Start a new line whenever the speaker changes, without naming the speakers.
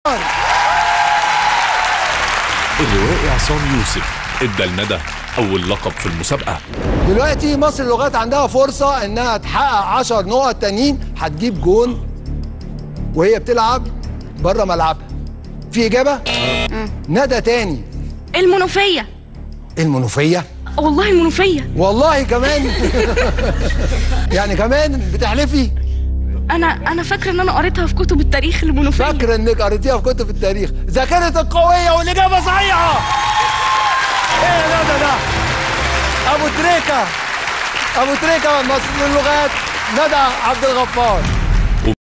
الروائي عصام يوسف ادى لندى اول لقب في المسابقه
دلوقتي مصر للغات عندها فرصة انها تحقق 10 نقط تانيين هتجيب جون وهي بتلعب بره ملعبها في اجابة؟ ندى تاني
المنوفيه
المنوفية
والله المنوفيه
والله كمان يعني كمان بتحلفي
انا انا فاكره ان انا قريتها في كتب التاريخ المنوفيه
فاكرة انك قريتيها في كتب التاريخ ذاكرتك قوية والاجابة صحيحة ايه يا ندى ده ابو تريكة ابو تريكة مصر للغات ندى عبد الغفار